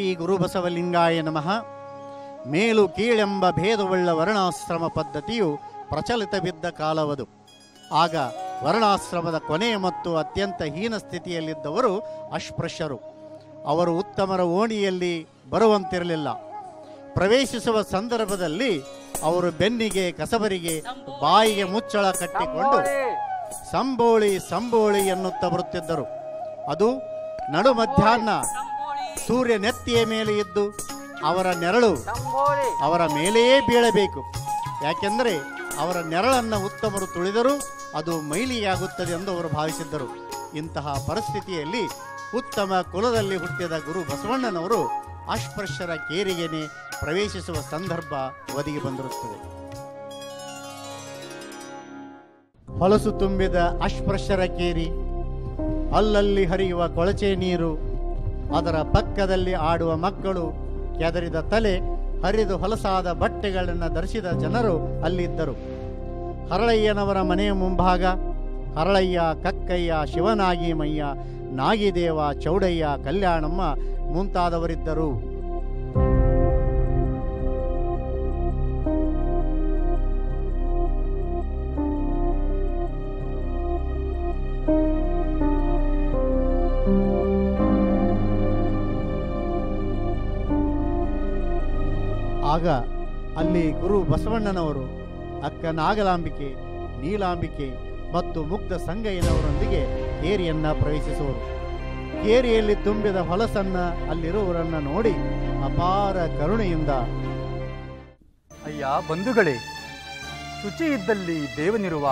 ಶ್ರೀ ಗುರುಬಸವಲಿಂಗಾಯ ನಮಃ ಮೇಲು ಕೀಳೆಂಬ ಭೇದವುಳ್ಳ ವರ್ಣಾಶ್ರಮ ಪದ್ಧತಿಯು ಪ್ರಚಲಿತವಿದ್ದ ಕಾಲವದು ಆಗ ವರ್ಣಾಶ್ರಮದ ಕೊನೆಯ ಮತ್ತು ಅತ್ಯಂತ ಹೀನ ಸ್ಥಿತಿಯಲ್ಲಿದ್ದವರು ಅಸ್ಪೃಶ್ಯರು ಅವರು ಉತ್ತಮರ ಓಣಿಯಲ್ಲಿ ಬರುವಂತಿರಲಿಲ್ಲ ಪ್ರವೇಶಿಸುವ ಸಂದರ್ಭದಲ್ಲಿ ಅವರು ಬೆನ್ನಿಗೆ ಕಸಬರಿಗೆ ಬಾಯಿಗೆ ಮುಚ್ಚಳ ಕಟ್ಟಿಕೊಂಡು ಸಂಬೋಳಿ ಸಂಬೋಳಿ ಎನ್ನುತ್ತಾ ಬರುತ್ತಿದ್ದರು ಅದು ನಡು ಮಧ್ಯಾಹ್ನ ಸೂರ್ಯ ನೆತ್ತಿಯ ಮೇಲೆ ಇದ್ದು ಅವರ ನೆರಳು ಅವರ ಮೇಲೆಯೇ ಬೀಳಬೇಕು ಯಾಕೆಂದರೆ ಅವರ ನೆರಳನ್ನು ಉತ್ತಮರು ತುಳಿದರೂ ಅದು ಮೈಲಿಯಾಗುತ್ತದೆ ಎಂದು ಅವರು ಭಾವಿಸಿದ್ದರು ಇಂತಹ ಪರಿಸ್ಥಿತಿಯಲ್ಲಿ ಉತ್ತಮ ಕುಲದಲ್ಲಿ ಹುಟ್ಟಿದ ಗುರು ಬಸವಣ್ಣನವರು ಅಸ್ಪೃಶ್ಯರ ಕೇರಿಗೆನೆ ಪ್ರವೇಶಿಸುವ ಸಂದರ್ಭ ಒದಗಿ ಬಂದಿರುತ್ತದೆ ಹೊಲಸು ತುಂಬಿದ ಅಸ್ಪೃಶ್ಯರ ಕೇರಿ ಅಲ್ಲಲ್ಲಿ ಹರಿಯುವ ಕೊಳಚೆ ನೀರು ಅದರ ಪಕ್ಕದಲ್ಲಿ ಆಡುವ ಮಕ್ಕಳು ಕೆದರಿದ ತಲೆ ಹರಿದು ಹೊಲಸಾದ ಬಟ್ಟೆಗಳನ್ನು ಧರಿಸಿದ ಜನರು ಅಲ್ಲಿದ್ದರು ಹರಳಯ್ಯನವರ ಮನೆಯ ಮುಂಭಾಗ ಹರಳಯ್ಯ ಕಕ್ಕಯ್ಯ ಶಿವನಾಗಿಮಯ್ಯ ನಾಗಿದೇವ ಚೌಡಯ್ಯ ಕಲ್ಯಾಣಮ್ಮ ಮುಂತಾದವರಿದ್ದರು ಆಗ ಅಲ್ಲಿ ಗುರು ಬಸವಣ್ಣನವರು ಅಕ್ಕ ನಾಗಲಾಂಬಿಕೆ ನೀಲಾಂಬಿಕೆ ಮತ್ತು ಮುಗ್ಧ ಸಂಗಯ್ಯನವರೊಂದಿಗೆ ಕೇರಿಯನ್ನ ಪ್ರವೇಶಿಸುವರು ಕೇರಿಯಲ್ಲಿ ತುಂಬಿದ ಹೊಲಸನ್ನ ಅಲ್ಲಿರುವವರನ್ನ ನೋಡಿ ಅಪಾರ ಕರುಣೆಯಿಂದ ಅಯ್ಯ ಬಂಧುಗಳೇ ಶುಚಿ ಇದ್ದಲ್ಲಿ ದೇವನಿರುವ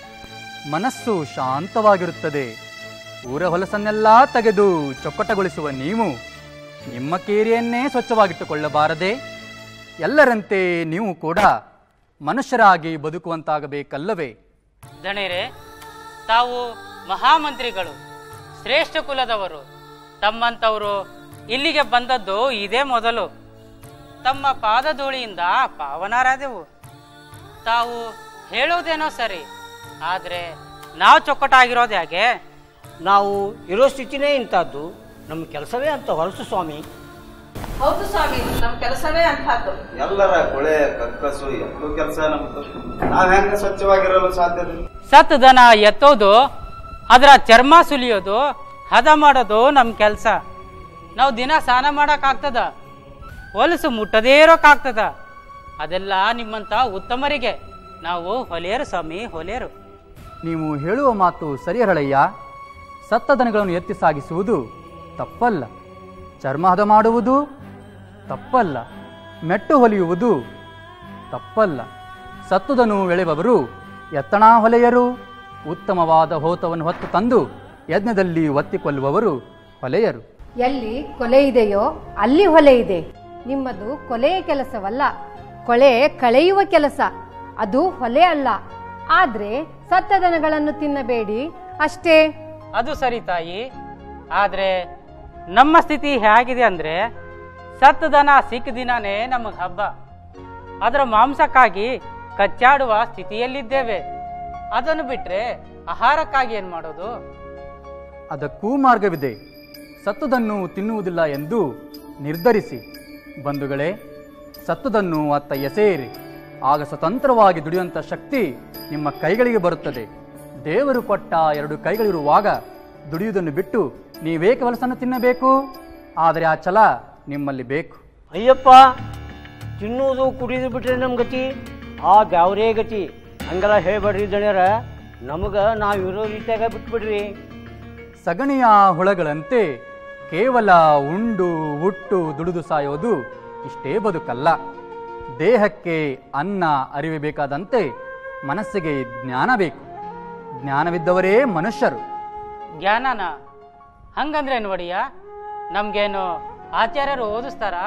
ಮನಸ್ಸು ಶಾಂತವಾಗಿರುತ್ತದೆ ಊರ ಹೊಲಸನ್ನೆಲ್ಲ ತೆಗೆದು ಚೊಕ್ಕಟಗೊಳಿಸುವ ನೀವು ನಿಮ್ಮ ಕೇರಿಯನ್ನೇ ಸ್ವಚ್ಛವಾಗಿಟ್ಟುಕೊಳ್ಳಬಾರದೆ ಎಲ್ಲರಂತೆ ನೀವು ಕೂಡ ಮನುಷ್ಯರಾಗಿ ಬದುಕುವಂತಾಗಬೇಕಲ್ಲವೇ ದಣಿರೆ ತಾವು ಮಹಾಮಂತ್ರಿಗಳು ಶ್ರೇಷ್ಠ ಕುಲದವರು ತಮ್ಮಂಥವರು ಇಲ್ಲಿಗೆ ಬಂದದ್ದು ಇದೇ ಮೊದಲು ತಮ್ಮ ಪಾದಧೂಳಿಯಿಂದ ಪಾವನರಾದೆವು ತಾವು ಹೇಳೋದೇನೋ ಸರಿ ಆದರೆ ನಾವು ಚೊಕ್ಕಟಾಗಿರೋದು ಹೇಗೆ ನಾವು ಇರೋ ಸ್ಥಿತಿನೇ ಇಂಥದ್ದು ನಮ್ಮ ಕೆಲಸವೇ ಅಂತ ಹೊಲಸು ಸ್ವಾಮಿ ಹೌದು ಸ್ವಾಮಿ ನಮ್ ಕೆಲಸವೇ ಅಂತಹದ್ದು ಎಲ್ಲರ ಕೊಳೆ ಕಕ್ಕಸು ಎಲ್ಲೂ ಕೆಲಸ ನಮ್ದು ನಾವ್ ಹೆಂಗ ಸ್ವಚ್ಛವಾಗಿರಲು ಸಾಧ್ಯತೆ ಸತ್ ದನ ಎತ್ತೋದು ಅದರ ಚರ್ಮ ಸುಲಿಯೋದು ಹದ ಮಾಡೋದು ನಮ್ಮ ಕೆಲಸ ನಾವು ದಿನ ಸ್ನಾನ ಮಾಡೋಕ್ಕಾಗ್ತದ ಹೊಲಸು ಮುಟ್ಟದೇ ಇರೋಕ್ಕಾಗ್ತದ ಅದೆಲ್ಲ ನಿಮ್ಮಂಥ ಉತ್ತಮರಿಗೆ ನಾವು ಹೊಲೆಯರು ಸ್ವಾಮಿ ಹೊಲೆಯರು ನೀವು ಹೇಳುವ ಮಾತು ಸರಿ ಹರಳಯ್ಯ ಸತ್ತ ದನಗಳನ್ನು ಎತ್ತಿ ಸಾಗಿಸುವುದು ತಪ್ಪಲ್ಲ ಚರ್ಮ ಹದ ಮಾಡುವುದು ತಪ್ಪಲ್ಲ ಮೆಟ್ಟು ಹೊಲಿಯುವುದು ತಪ್ಪಲ್ಲ ಸತ್ತುದನು ಎಳೆಬವರು ಎತ್ತಣ ಹೊಲೆಯರು ಉತ್ತಮವಾದ ಹೋತವನ್ನು ಹೊತ್ತು ತಂದು ಯಜ್ಞದಲ್ಲಿ ಒತ್ತಿಕೊಳ್ಳುವವರು ಹೊಲೆಯರು ಎಲ್ಲಿ ಕೊಲೆ ಇದೆಯೋ ಅಲ್ಲಿ ಹೊಲೆ ಇದೆ ನಿಮ್ಮದು ಕೊಲೆಯ ಕೆಲಸವಲ್ಲ ಕೊಳೆ ಕಳೆಯುವ ಕೆಲಸ ಅದು ಹೊಲೆ ಅಲ್ಲ ಆದ್ರೆ ಸತ್ತ ದನಗಳನ್ನು ತಿನ್ನಬೇಡಿ ಅಷ್ಟೇ ಅದು ಸರಿ ತಾಯಿ ಆದರೆ ನಮ್ಮ ಸ್ಥಿತಿ ಹೇಗಿದೆ ಅಂದರೆ ಸತ್ತ ದನ ಸಿಕ್ಕ ದಿನನೇ ನಮಗೆ ಹಬ್ಬ ಅದರ ಮಾಂಸಕ್ಕಾಗಿ ಕಚ್ಚಾಡುವ ಸ್ಥಿತಿಯಲ್ಲಿದ್ದೇವೆ ಅದನ್ನು ಬಿಟ್ಟರೆ ಆಹಾರಕ್ಕಾಗಿ ಏನು ಮಾಡೋದು ಅದಕ್ಕೂ ಮಾರ್ಗವಿದೆ ಸತ್ತುದನ್ನು ತಿನ್ನುವುದಿಲ್ಲ ಎಂದು ನಿರ್ಧರಿಸಿ ಬಂಧುಗಳೇ ಸತ್ತುದನ್ನು ಅತ್ತ ಎಸೆಯಿರಿ ಆಗ ಸ್ವತಂತ್ರವಾಗಿ ದುಡಿಯುವಂಥ ಶಕ್ತಿ ನಿಮ್ಮ ಕೈಗಳಿಗೆ ಬರುತ್ತದೆ ದೇವರು ಕೊಟ್ಟ ಎರಡು ಕೈಗಳಿರುವಾಗ ದುಡಿಯುವುದನ್ನು ಬಿಟ್ಟು ನೀವೇಕೆ ಹೊಲಸನ್ನು ತಿನ್ನಬೇಕು ಆದರೆ ಆ ಛಲ ನಿಮ್ಮಲ್ಲಿ ಬೇಕು ಅಯ್ಯಪ್ಪ ತಿನ್ನುವುದು ಕುಡಿದು ಬಿಟ್ರೆ ನಮ್ಮ ಗತಿ ಆ ಬ್ಯಾವ್ರೇ ಗತಿ ಹಂಗೆಲ್ಲ ಹೇಳ್ಬೇಡ್ರಿ ದಣ್ಯರ ನಮಗೆ ನಾವು ಇರೋ ರೀತಿಯಾಗ ಬಿಟ್ಬಿಡ್ರಿ ಸಗಣಿಯ ಹುಳಗಳಂತೆ ಕೇವಲ ಉಂಡು ಹುಟ್ಟು ದುಡಿದು ಸಾಯೋದು ಇಷ್ಟೇ ಬದುಕಲ್ಲ ದೇಹಕ್ಕೆ ಅನ್ನ ಅರಿವು ಬೇಕಾದಂತೆ ಮನಸ್ಸಿಗೆ ಜ್ಞಾನ ಬೇಕು ಜ್ಞಾನವಿದ್ದವರೇ ಮನುಷ್ಯರು ಜ್ಞಾನನ ಹಂಗಂದ್ರೆ ಏನು ಒಡಿಯ ನಮಗೇನು ಆಚಾರ್ಯರು ಓದಿಸ್ತಾರಾ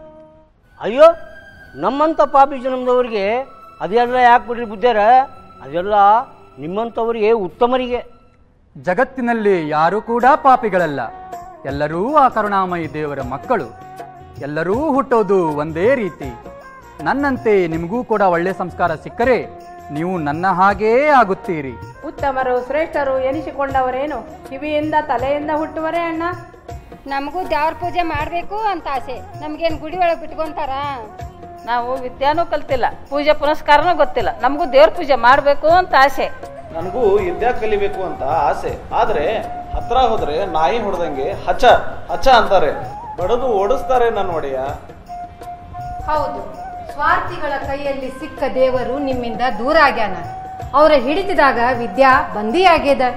ಅಯ್ಯೋ ನಮ್ಮಂಥ ಪಾಪಿ ಜನ್ಮದವ್ರಿಗೆ ಅದೆಲ್ಲ ಯಾಕೆ ಬಿಡ್ರಿ ಬುದ್ಧಾರ ಅದೆಲ್ಲ ನಿಮ್ಮಂಥವ್ರಿಗೆ ಉತ್ತಮರಿಗೆ ಜಗತ್ತಿನಲ್ಲಿ ಯಾರೂ ಕೂಡ ಪಾಪಿಗಳಲ್ಲ ಎಲ್ಲರೂ ಆ ಕರುಣಾಮಯಿ ದೇವರ ಮಕ್ಕಳು ಎಲ್ಲರೂ ಹುಟ್ಟೋದು ಒಂದೇ ರೀತಿ ನನ್ನಂತೆ ನಿಮಗೂ ಕೂಡ ಒಳ್ಳೆ ಸಂಸ್ಕಾರ ಸಿಕ್ಕರೆ ನೀವು ನನ್ನ ಹಾಗೇ ಆಗುತ್ತೀರಿ ಉತ್ತಮರು ಶ್ರೇಷ್ಠರು ಎನಿಸಿಕೊಂಡವರೇನು ಕಿವಿಯಿಂದ ತಲೆಯಿಂದ ಹುಟ್ಟುವರೇ ಅಣ್ಣ ನಮಗೂ ದೇವ್ರ ಪೂಜೆ ಮಾಡಬೇಕು ಅಂತ ಆಸೆ ನಮ್ಗೇನು ಗುಡಿ ಒಳಗೆ ಬಿಟ್ಕೊಂತಾರ ನಾವು ವಿದ್ಯಾನೂ ಕಲ್ತಿಲ್ಲ ಪೂಜೆ ಪುನಸ್ಕಾರನೂ ಗೊತ್ತಿಲ್ಲ ನಮಗೂ ದೇವ್ರ ಪೂಜೆ ಮಾಡಬೇಕು ಅಂತ ಆಸೆ ನನಗೂ ವಿದ್ಯಾ ಕಲಿಬೇಕು ಅಂತ ಆಸೆ ಆದ್ರೆ ಹತ್ರ ಹೋದ್ರೆ ನಾಯಿ ಹೊಡೆದಂಗೆ ಹಚ ಹಚ ಅಂತಾರೆ ಬಡದು ಓಡಿಸ್ತಾರೆ ನನ್ನ ಒಡೆಯ ಹೌದು ಸ್ವಾರ್ಥಿಗಳ ಕೈಯಲ್ಲಿ ಸಿಕ್ಕ ದೇವರು ನಿಮ್ಮಿಂದ ದೂರ ಆಗ್ಯಾನ ಅವರ ಹಿಡಿತಿದಾಗ ವಿದ್ಯಾ ಬಂದಿಯಾಗ್ಯದ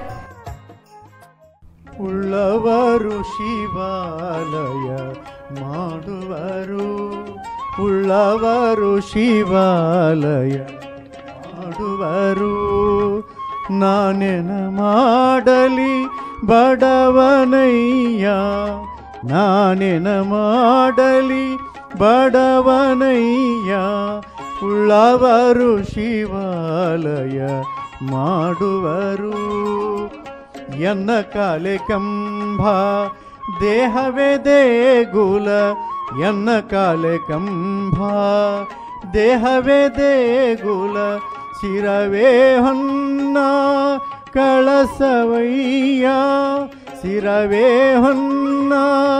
ಉಳ್ಳವರು ಶಿವಾಲಯ ಮಾಡುವರು ಉಳ್ಳವರು ಶಿವಾಲಯ ಮಾಡುವರು ನಾನೆನ ಮಾಡಲಿ ಬಡವನಯ್ಯ ನಾನೆನ ಮಾಡಲಿ ಬಡವನಯ್ಯ ಉಳ್ಳವರು ಶಿವಾಲಯ ಮಾಡುವರು ಎನ್ನ ಕಾಲೆ ಕಂಬ ದೇಹವೇ ದೇಗುಲ ಎನ್ನ ಕಾಲೆ ಕಂಬ ದೇಹವೇ ದೇಗುಲ ಶಿರವೇ ಹೊನ್ನ ಕಳಸವಯ್ಯ ಶಿರವೇ ಹೊನ್ನ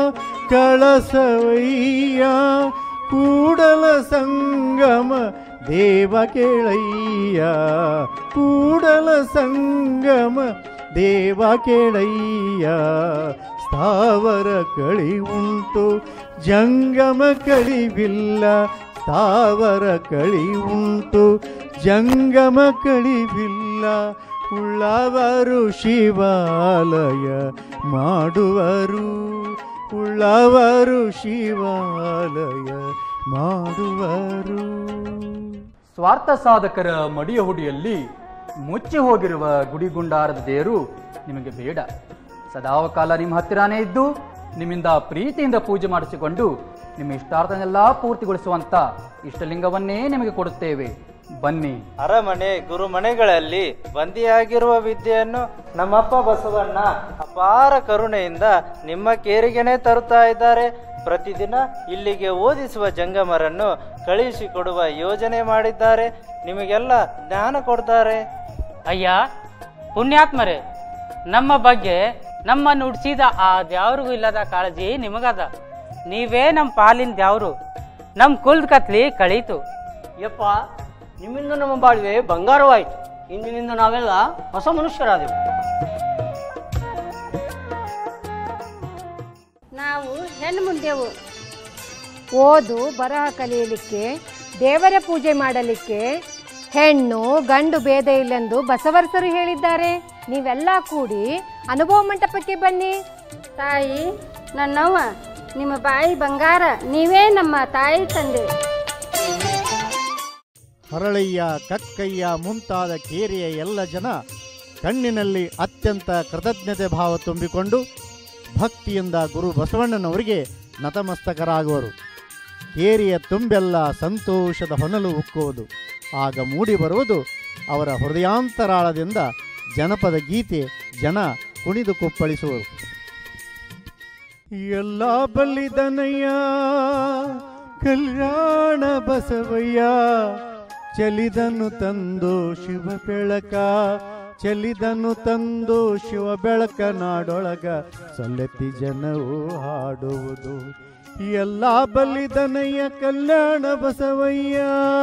ಕಳಸವಯ್ಯ ಕೂಡಲ ಸಂಗಮ ದೇವ ಕೇಳಯ್ಯ ಕೂಡಲ ಸಂಗಮ ದೇವ ಕೇಳಯ್ಯ ಸ್ಥಾವರ ಕಳಿ ಉಂಟು ಜಂಗಮ ಕಳಿವಿಲ್ಲ ಸ್ಥಾವರ ಕಳಿ ಉಂಟು ಜಂಗಮ ಕಳಿವಿಲ್ಲ ಉಳ್ಳವರು ಶಿವಾಲಯ ಮಾಡುವರು ಉಳ್ಳವರು ಶಿವಾಲಯ ಮಾಡುವರು ಸ್ವಾರ್ಥ ಸಾಧಕರ ಮಡಿಯ ಹುಡಿಯಲ್ಲಿ ಮುಚ್ಚಿ ಹೋಗಿರುವ ಗುಡಿಗುಂಡಾರದ ದೇವರು ನಿಮಗೆ ಬೇಡ ಸದಾವಕಾಲ ನಿಮ್ಮ ಹತ್ತಿರಾನೇ ಇದ್ದು ನಿಮ್ಮಿಂದ ಪ್ರೀತಿಯಿಂದ ಪೂಜೆ ಮಾಡಿಸಿಕೊಂಡು ನಿಮ್ಮ ಇಷ್ಟಾರ್ಥನೆಲ್ಲ ಪೂರ್ತಿಗೊಳಿಸುವಂತ ಇಷ್ಟಲಿಂಗವನ್ನೇ ನಿಮಗೆ ಕೊಡುತ್ತೇವೆ ಬನ್ನಿ ಅರಮನೆ ಗುರುಮನೆಗಳಲ್ಲಿ ಬಂದಿಯಾಗಿರುವ ವಿದ್ಯೆಯನ್ನು ನಮ್ಮಪ್ಪ ಬಸವಣ್ಣ ಅಪಾರ ಕರುಣೆಯಿಂದ ನಿಮ್ಮ ಕೇರಿಗೆನೆ ತರುತ್ತಾ ಇದ್ದಾರೆ ಪ್ರತಿದಿನ ಇಲ್ಲಿಗೆ ಓದಿಸುವ ಜಂಗಮರನ್ನು ಕಳುಹಿಸಿಕೊಡುವ ಯೋಜನೆ ಮಾಡಿದ್ದಾರೆ ನಿಮಗೆಲ್ಲ ಜ್ಞಾನ ಕೊಡ್ತಾರೆ ಅಯ್ಯ ಪುಣ್ಯಾತ್ಮರೇ ನಮ್ಮ ಬಗ್ಗೆ ನಮ್ಮನ್ನು ಉಡ್ಸಿದ ಆ ದ್ಯಾವ್ರಿಗೂ ಇಲ್ಲದ ಕಾಳಜಿ ನಿಮಗದ ನೀವೇ ನಮ್ಮ ಪಾಲಿನ ದ್ಯಾವ್ರು ನಮ್ಮ ಕುಲ್ದ ಕತ್ಲಿ ಕಳೀತು ಯಪ್ಪ ನಿಮ್ಮಿಂದ ನಮ್ಮ ಬಾಳ್ವೆ ಬಂಗಾರವಾಯಿತು ಇಂದಿನಿಂದ ನಾವೆಲ್ಲ ಹೊಸ ಮನುಷ್ಯರಾದೆವು ನಾವು ಹೆಣ್ಣು ಮುಂದೆವು ಓದು ಬರಹ ಕಲಿಯಲಿಕ್ಕೆ ದೇವರ ಪೂಜೆ ಮಾಡಲಿಕ್ಕೆ ಹೆಣ್ಣು ಗಂಡು ಭೇದ ಇಲ್ಲೆಂದು ಬಸವರಸರು ಹೇಳಿದ್ದಾರೆ ನೀವೆಲ್ಲ ಕೂಡಿ ಅನುಭವ ಮಂಟಪಕ್ಕೆ ಬನ್ನಿ ತಾಯಿ ನನ್ನವ್ವ ನಿಮ್ಮ ಬಾಯಿ ಬಂಗಾರ ನೀವೇ ನಮ್ಮ ತಾಯಿ ತಂದೆ ಹರಳಯ್ಯ ಕಕ್ಕಯ್ಯ ಮುಂತಾದ ಕೇರಿಯ ಎಲ್ಲ ಜನ ಕಣ್ಣಿನಲ್ಲಿ ಅತ್ಯಂತ ಕೃತಜ್ಞತೆ ಭಾವ ತುಂಬಿಕೊಂಡು ಭಕ್ತಿಯಿಂದ ಗುರು ಬಸವಣ್ಣನವರಿಗೆ ನತಮಸ್ತಕರಾಗುವರು ಕೇರಿಯ ತುಂಬೆಲ್ಲ ಸಂತೋಷದ ಹೊನಲು ಉಕ್ಕುವುದು ಆಗ ಮೂಡಿ ಬರುವುದು ಅವರ ಹೃದಯಾಂತರಾಳದಿಂದ ಜನಪದ ಗೀತೆ ಜನ ಕುಣಿದು ಕುಪ್ಪಳಿಸುವರು ಎಲ್ಲ ಬಲ್ಲಿದನಯ್ಯ ಕಲ್ಯಾಣ ಬಸವಯ್ಯ ಚಲಿದನು ತಂದು ಶಿವ ಬೆಳಕ ಚಲಿದನು ತಂದು ಶಿವ ಬೆಳಕ ನಾಡೊಳಗ ಸೊಲ್ಲೆತ್ತಿ ಜನವು ಹಾಡುವುದು ಎಲ್ಲ ಬಲ್ಲಿದನಯ್ಯ ಕಲ್ಯಾಣ ಬಸವಯ್ಯ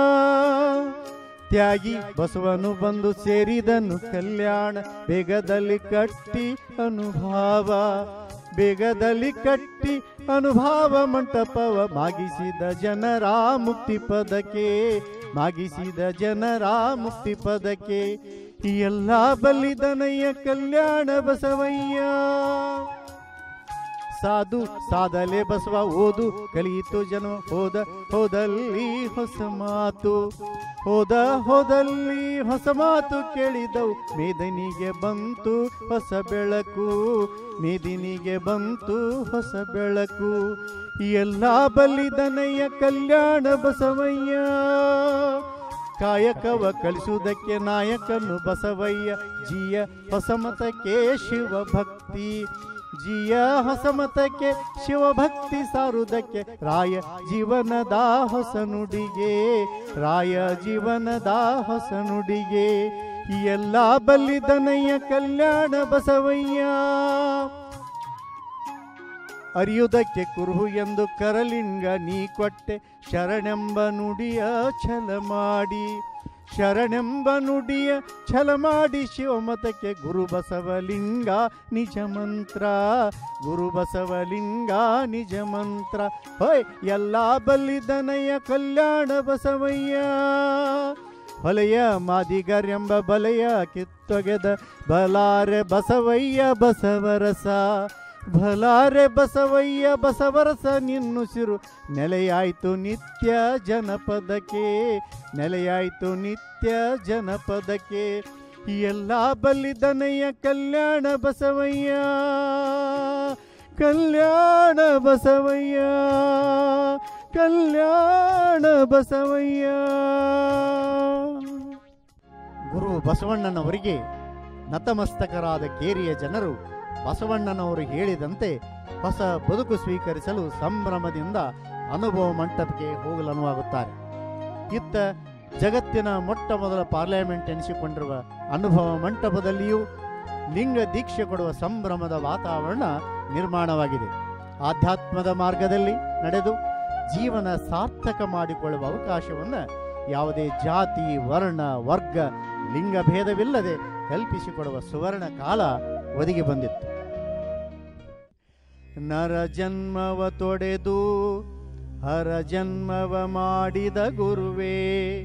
ತ್ಯಾಗಿ ಬಸವನು ಬಂದು ಸೇರಿದನು ಕಲ್ಯಾಣ ಬೇಗದಲ್ಲಿ ಕಟ್ಟಿ ಅನುಭಾವ ಬೇಗದಲ್ಲಿ ಕಟ್ಟಿ ಅನುಭಾವ ಮಂಟಪವ ಮಾಗಿಸಿದ ಜನರ ಮುಕ್ತಿ ಪದಕ್ಕೆ ಮಾಗಿಸಿದ ಜನರ ಮುಕ್ತಿ ಪದಕ್ಕೆ ಎಲ್ಲ ಬಲ್ಲಿದನಯ್ಯ ಕಲ್ಯಾಣ ಬಸವಯ್ಯ ಸಾಧು ಸಾಧಲೆ ಬಸವ ಓದು ಕಲಿಯಿತು ಜನ ಹೋದ ಹೋದಲ್ಲಿ ಹೊಸ ಮಾತು ಹೋದ ಹೋದಲ್ಲಿ ಹೊಸ ಮಾತು ಕೇಳಿದವು ಮೇದಿನಿಗೆ ಬಂತು ಹೊಸ ಬೆಳಕು ಮೇದಿನಿಗೆ ಬಂತು ಹೊಸ ಬೆಳಕು ಎಲ್ಲ ಬಲಿದನಯ್ಯ ಕಲ್ಯಾಣ ಬಸವಯ್ಯ ಕಾಯಕವ ಕಲಿಸುವುದಕ್ಕೆ ನಾಯಕನು ಬಸವಯ್ಯ ಜಿಯ ಹೊಸಮತಕ್ಕೆ ಶಿವ ಭಕ್ತಿ ಜಿಯ ಹೊಸಮತಕ್ಕೆ ಶಿವಭಕ್ತಿ ಸಾರುವುದಕ್ಕೆ ರಾಯ ಜೀವನದ ಹೊಸ ನುಡಿಗೆ ರಾಯ ಜೀವನದ ಹೊಸ ನುಡಿಗೆ ಈ ಎಲ್ಲ ಬಲ್ಲಿದನಯ್ಯ ಕಲ್ಯಾಣ ಬಸವಯ್ಯ ಅರಿಯುವುದಕ್ಕೆ ಕುರುಹು ಎಂದು ಕರಲಿಂಗ ನೀ ಕೊಟ್ಟೆ ಶರಣೆಂಬ ನುಡಿಯ ಛಲ ಮಾಡಿ ಶರಣೆಂಬ ನುಡಿಯ ಛಲ ಮಾಡಿ ಶಿವಮತಕ್ಕೆ ಗುರು ಬಸವಲಿಂಗ ನಿಜ ಮಂತ್ರ ಗುರು ಬಸವಲಿಂಗ ನಿಜ ಮಂತ್ರ ಹೊಯ್ ಎಲ್ಲ ಬಲ್ಲಿದನಯ್ಯ ಕಲ್ಯಾಣ ಬಸವಯ್ಯ ಹೊಲೆಯ ಮಾದಿಗರೆಂಬ ಬಲೆಯ ಕಿತ್ತೊಗೆದ ಬಲಾರೆ ಬಸವಯ್ಯ ಬಸವರಸ ಬಲಾರೆ ಬಸವಯ್ಯ ಬಸವರಸ ನಿನ್ನುಸಿರು ನೆಲೆಯಾಯ್ತು ನಿತ್ಯ ಜನಪದಕ್ಕೆ ನೆಲೆಯಾಯ್ತು ನಿತ್ಯ ಜನಪದಕ್ಕೆ ಎಲ್ಲ ಬಲ್ಲಿದನಯ್ಯ ಕಲ್ಯಾಣ ಬಸವಯ್ಯ ಕಲ್ಯಾಣ ಬಸವಯ್ಯ ಕಲ್ಯಾಣ ಬಸವಯ್ಯ ಗುರು ಬಸವಣ್ಣನವರಿಗೆ ನತಮಸ್ತಕರಾದ ಕೇರಿಯ ಜನರು ಬಸವಣ್ಣನವರು ಹೇಳಿದಂತೆ ಹೊಸ ಬದುಕು ಸ್ವೀಕರಿಸಲು ಸಂಭ್ರಮದಿಂದ ಅನುಭವ ಮಂಟಪಕ್ಕೆ ಹೋಗಲು ಅನುವಾಗುತ್ತಾರೆ ಇತ್ತ ಜಗತ್ತಿನ ಮೊಟ್ಟ ಮೊದಲ ಪಾರ್ಲಿಮೆಂಟ್ ಎನಿಸಿಕೊಂಡಿರುವ ಅನುಭವ ಮಂಟಪದಲ್ಲಿಯೂ ಲಿಂಗ ದೀಕ್ಷೆ ಕೊಡುವ ಸಂಭ್ರಮದ ವಾತಾವರಣ ನಿರ್ಮಾಣವಾಗಿದೆ ಆಧ್ಯಾತ್ಮದ ಮಾರ್ಗದಲ್ಲಿ ನಡೆದು ಜೀವನ ಸಾರ್ಥಕ ಮಾಡಿಕೊಳ್ಳುವ ಅವಕಾಶವನ್ನು ಯಾವುದೇ ಜಾತಿ ವರ್ಣ ವರ್ಗ ಲಿಂಗ ಭೇದವಿಲ್ಲದೆ ಕಲ್ಪಿಸಿಕೊಡುವ ಸುವರ್ಣ ಕಾಲ ಒದಗಿ ಬಂದಿತ್ತು ನರ ಜನ್ಮವ ತೊಡೆದು ಹರ ಜನ್ಮವ ಮಾಡಿದ ಗುರುವೇ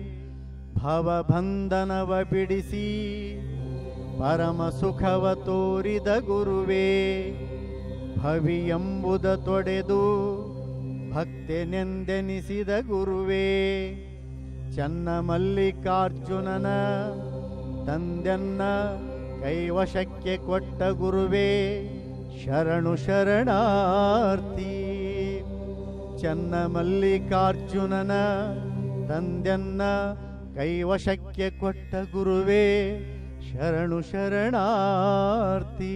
ಭವಬಂಧನವ ಬಿಡಿಸಿ ಪರಮ ಸುಖವ ತೋರಿದ ಗುರುವೇ ಭವಿ ಎಂಬುದ ತೊಡೆದು ಭಕ್ತೆನೆಂದೆನಿಸಿದ ಗುರುವೇ ಚನ್ನ ಮಲ್ಲಿಕಾರ್ಜುನನ ತಂದೆನ್ನ ಕೈವಶಕ್ಕೆ ಕೊಟ್ಟ ಗುರುವೇ ಶರಣು ಶರಣಾರ್ಥಿ ಚನ್ನ ಮಲ್ಲಿಕಾರ್ಜುನನ ತಂದೆನ್ನ ಕೈವಶಕ್ಕೆ ಕೊಟ್ಟ ಗುರುವೇ ಶರಣು ಶರಣಾರ್ಥಿ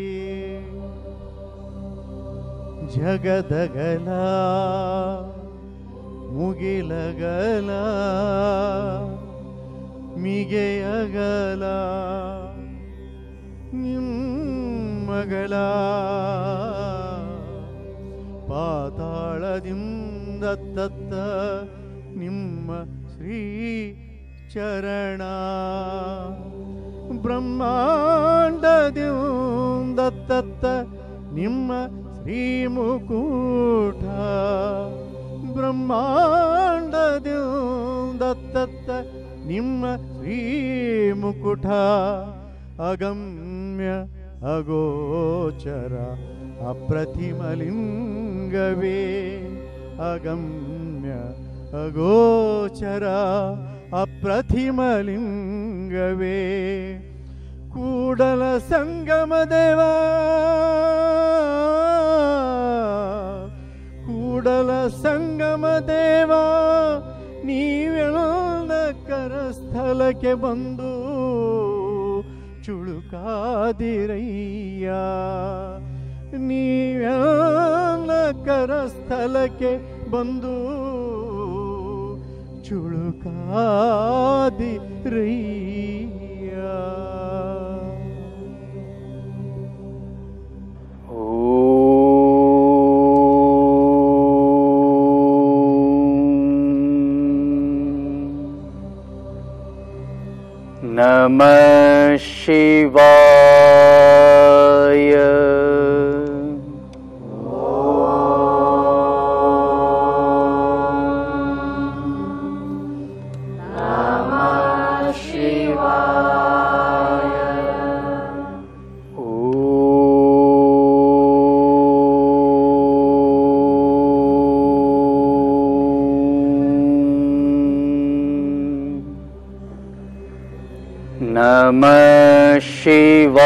ಜಗದಗಲ ಮುಗಿಲಗಲ ಮಿಗೆಯಗಲ ನಿಮ್ಮಗಳ ಪಾತಾಳದಿಂದ ತತ್ತ ನಿಮ್ಮ ಶ್ರೀ ಚರಣ ಬ್ರಹ್ಮಾಂಡದಿಂದ ತತ್ತ ನಿಮ್ಮ ಶ್ರೀ ಮುಕೂಟ ಬ್ರಹ್ಮಾಂಡದಿಂದ ತತ್ತ ನಿಮ್ಮ ಶ್ರೀ ಮುಕುಟ ಅಗಮ್ಯ ಅಗೋಚರ ಅಪ್ರತಿಮಲಿಂಗವೇ ಅಗಮ್ಯ ಅಗೋಚರ ಅಪ್ರತಿಮಲಿಂಗವೇ ಕೂಡಲ ಸಂಗಮ ದೇವ ಕೂಡಲ ಸಂಗಮ ದೇವ ನೀವೆಲ್ಲ ಕರಸ್ಥಲಕ್ಕೆ ಬಂದು ಚುಳುಕಾದಿರಯ್ಯ ನೀವೆಲ್ಲ ಕರಸ್ಥಲಕ್ಕೆ ಬಂದು ಚುಳುಕಾದಿರಯ್ಯ नमः शिवाय नमः शिवाय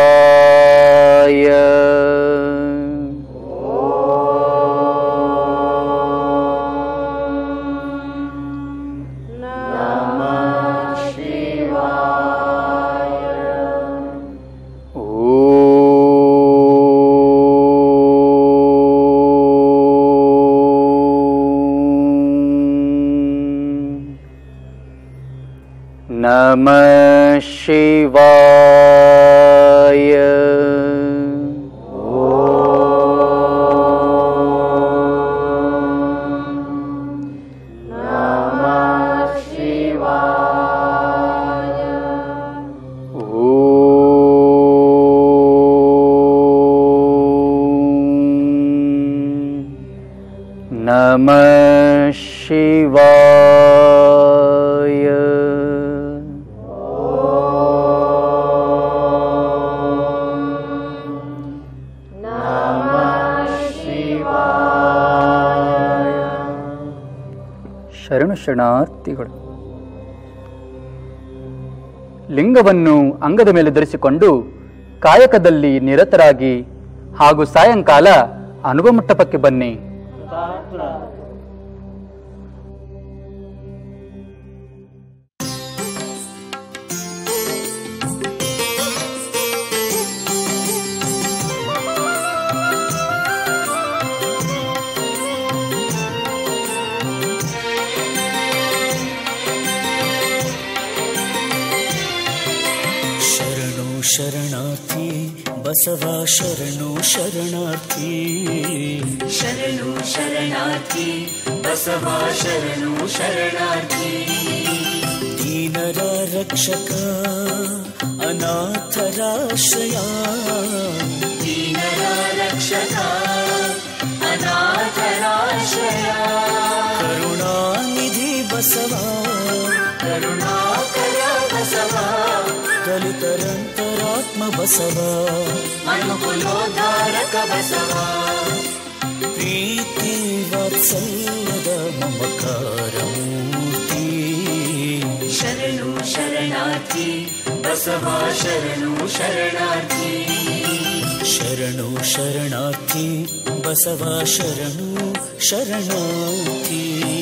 नमः शिवाय नमः शिवाय ಶರಣು ಶರಣಾರ್ಥಿಗಳು ಲಿಂಗವನ್ನು ಅಂಗದ ಮೇಲೆ ಧರಿಸಿಕೊಂಡು ಕಾಯಕದಲ್ಲಿ ನಿರತರಾಗಿ ಹಾಗೂ ಸಾಯಂಕಾಲ ಅನುಭವ ಮಂಟಪಕ್ಕೆ ಬನ್ನಿ ಶರಣು ಶರಣಾರ್ಥಿ ಬಸವ ಶರಣು ಶರಣಾರ್ಥಿ ಶರಣು ಶರಣಾರ್ಥಿ ಬಸವ ಶರಣು ಶರಣಾರ್ಥಿ ದೀನರ ರಕ್ಷಕ ಅನಾಥರಾಶ್ರಯ ದೀನರ ರಕ್ಷಕ ಅನಾಥರಾಶ್ರಯ ಕರುಣಾನಿಧಿ ಬಸವ ಕರುಣಾಕರ ಬಸವ ದಲಿತರಂತರಾತ್ಮ ಬಸವ ಮನುಕುಲೋದ್ಧಾರಕ ಬಸವ ಪ್ರೀತಿ ವಾತ್ಸಲ್ಯದ ಮಮಕಾರ ಮೂರ್ತಿ ಶರಣು ಶರಣಾರ್ಥಿ ಬಸವ ಶರಣು ಶರಣಾರ್ಥಿ ಶರಣು ಶರಣಾರ್ಥಿ ಬಸವ ಶರಣು ಶರಣಾರ್ಥಿ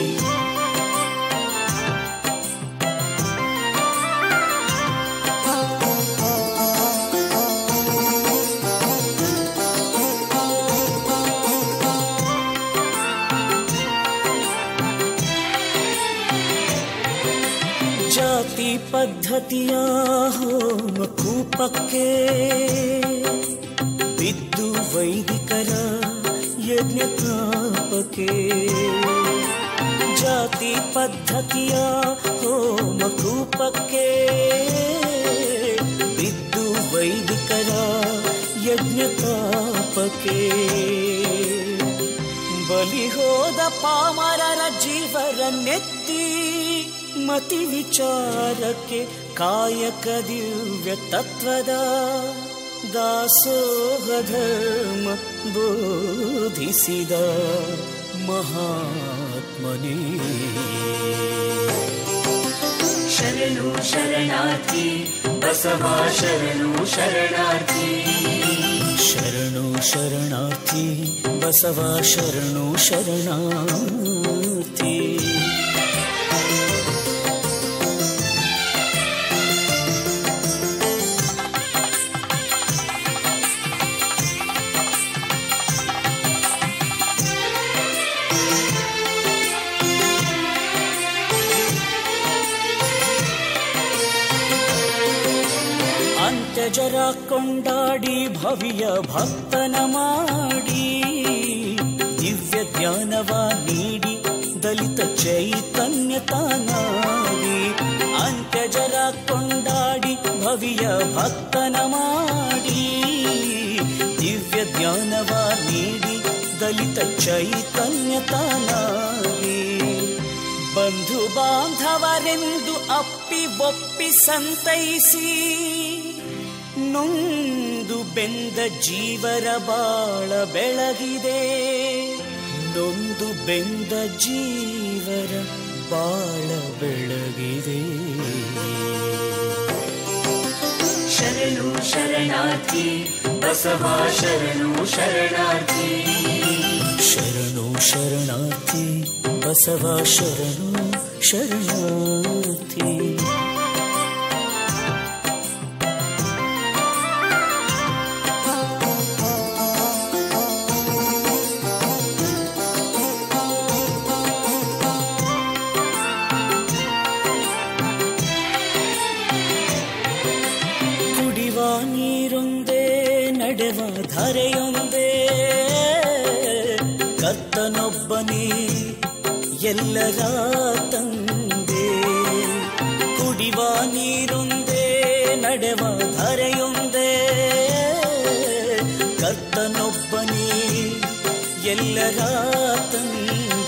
ಜಾತಿ ಪದ್ಧತಿಯ ಹೋಮ ಕೂಪಕ್ಕೆ ಬಿದ್ದು ವೈದಿಕರ ಯಜ್ಞ ತಾಪಕ್ಕೆ ಜಾತಿ ಪದ್ಧತಿಯ ಹೋಮ ಕೂಪಕ್ಕೆ ಬಿದ್ದು ವೈದಿಕರ ಯಜ್ಞ ತಾಪಕ್ಕೆ ಬಲಿ ಹೋದ ಪಾಮರರ ಜೀವರ ನೆತ್ತಿ ಮತಿ ವಿಚಾರಕ್ಕೆ ಕಾಯಕ ದಿವ್ಯ ತತ್ವದ ದಾಸೋಹ ಧರ್ಮ ಬೋಧಿಸಿದ ಮಹಾತ್ಮನೇ ಶರಣು ಶರಣಾರ್ಥಿ ಬಸವ ಶರಣು ಶರಣಾರ್ಥಿ ಶರಣು ಶರಣಾರ್ಥಿ ಬಸವ ಶರಣು ಶರಣಾರ್ಥಿ ಅಂತ್ಯಜರ ಕೊಂಡಾಡಿ ಭವ್ಯ ಭಕ್ತನ ಮಾಡಿ ದಿವ್ಯ ಜ್ಞಾನವ ನೀಡಿ ದಲಿತ ಚೈತನ್ಯ ತಾನಾಗಿ ಅಂತ್ಯಜರ ಕೊಂಡಾಡಿ ಭವ್ಯ ಭಕ್ತನ ಮಾಡಿ ದಿವ್ಯ ಜ್ಞಾನವ ನೀಡಿ ದಲಿತ ಚೈತನ್ಯ ತಾನಾಗಿ ಬಂಧು ಬಾಂಧವರೆಂದು ಅಪ್ಪಿ ಒಪ್ಪಿ ಸಂತೈಸಿ ನೊಂದು ಬೆಂದ ಜೀವರ ಬಾಳ ಬೆಳಗಿದೆ ನೊಂದು ಬೆಂದ ಜೀವರ ಬಾಳ ಬೆಳಗಿದೆ ಶರಣು ಶರಣಾರ್ಥಿ ಬಸವ ಶರಣು ಶರಣಾರ್ಥಿ ಶರಣು ಶರಣಾರ್ಥಿ ಬಸವ ಶರಣು ಶರಣಾರ್ಥಿ ಕುಡಿವ ನೀರೊಂದೇ ನಡೆವ ಧರೆಯೊಂದೇ ಕರ್ತನೊಬ್ಬನೇ ಎಲ್ಲರ ತಂದೆ ಕುಡಿವ ನೀರೊಂದೇ ನಡೆವ ಧರೆಯೊಂದೇ ಕರ್ತನೊಬ್ಬನೇ ಎಲ್ಲರ ತಂದೆ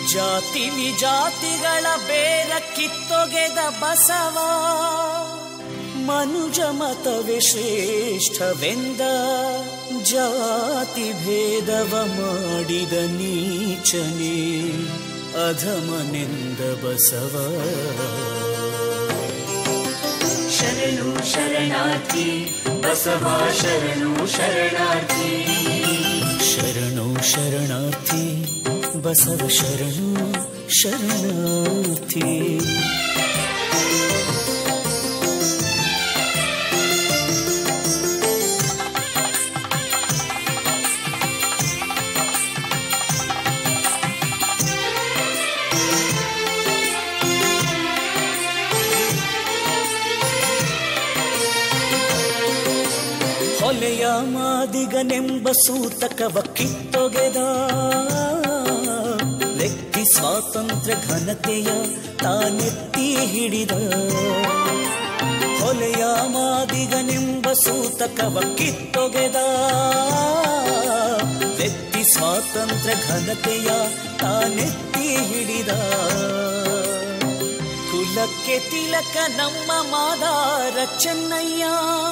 ಜಾತಿ ವಿಜಾತಿಗಳ ಬೇರ ಕಿತ್ತೊಗೆದ ಬಸವ ಮನುಜ ಮತವೇ ಶ್ರೇಷ್ಠವೆಂದ ಜಾತಿ ಭೇದವ ಮಾಡಿದ ನೀಚನೇ ಅಧಮನೆಂದ ಬಸವ ಶರಣು ಶರಣಾರ್ಥಿ ಬಸವ ಶರಣು ಶರಣಾರ್ಥಿ ಶರಣು ಶರಣಾರ್ಥಿ ಬಸವ ಶರಣು ಶರಣಾರ್ಥಿ ಹೊಲೆಯ ಮಾದಿಗನೆಂಬ ಸೂತಕವ ಕಿತ್ತೊಗೆದ ವ್ಯಕ್ತಿ ಸ್ವಾತಂತ್ರ್ಯ ಘನತೆಯ ತಾನೆತ್ತಿ ಹಿಡಿದ ಹೊಲೆಯ ಮಾದಿಗನೆಂಬ ಸೂತಕವ ಕಿತ್ತೊಗೆದ ವ್ಯಕ್ತಿ ಸ್ವಾತಂತ್ರ್ಯ ಘನತೆಯ ತಾನೆತ್ತಿ ಹಿಡಿದ ಕುಲಕ್ಕೆ ತಿಲಕ ನಮ್ಮ ಮಾದಾರ ಚೆನ್ನಯ್ಯ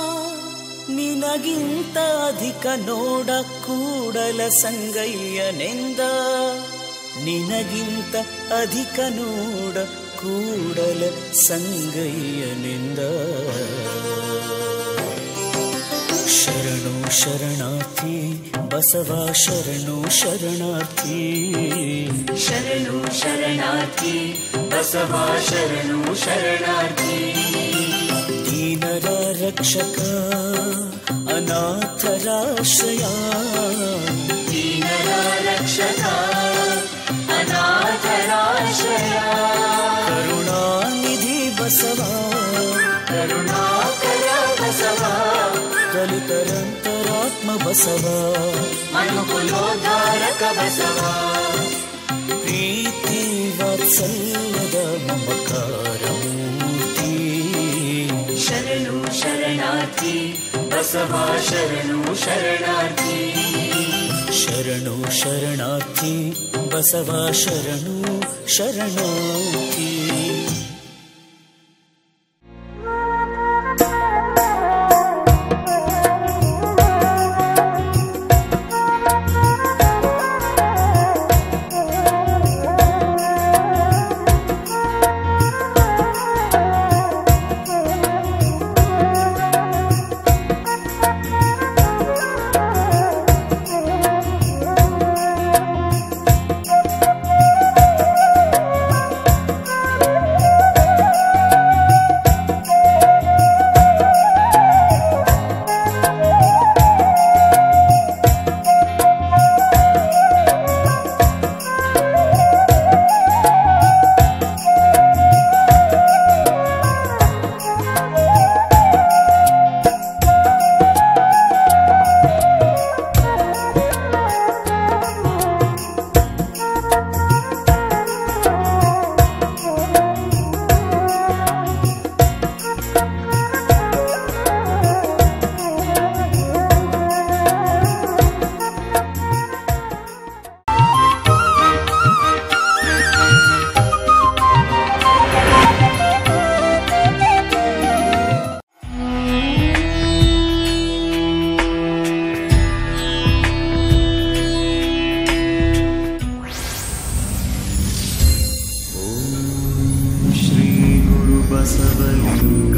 ನಿನಗಿಂತ ಅಧಿಕ ನೋಡ ಕೂಡಲ ಸಂಗಯ್ಯನೆಂದ ನಿನಗಿಂತ ಅಧಿಕ ನೋಡ ಕೂಡಲ ಸಂಗಯ್ಯನೆಂದ ಶರಣು ಶರಣಾರ್ಥಿ ಬಸವ ಶರಣು ಶರಣಾರ್ಥಿ ಶರಣು ಶರಣಾರ್ಥಿ ಬಸವ ಶರಣು ಶರಣಾರ್ಥಿ ದೀನರ ರಕ್ಷಕ ಅನಾಥರಾಶ್ರಯ ದೀನರ ರಕ್ಷಕ ಅನಾಥರಾಶ್ರಯ ಕರುಣಾನಿಧಿ ಬಸವ ಕರುಣಾಕರ ಬಸವ ದಲಿತರಂತರಾತ್ಮ ಬಸವ ಮನುಕುಲೋದ್ಧಾರಕ ಬಸವ ಪ್ರೀತಿ ವಾತ್ಸಲ್ಯದ ಮಮಕಾರ ಮೂರ್ತಿ ಶರಣು ಶರಣಾರ್ಥಿ ಬಸವ ಶರಣು ಶರಣಾರ್ಥಿ ಶರಣು ಶರಣಾರ್ಥಿ ಬಸವ ಶರಣು ಶರಣಾರ್ಥಿ श्री गुरु बसवलिंग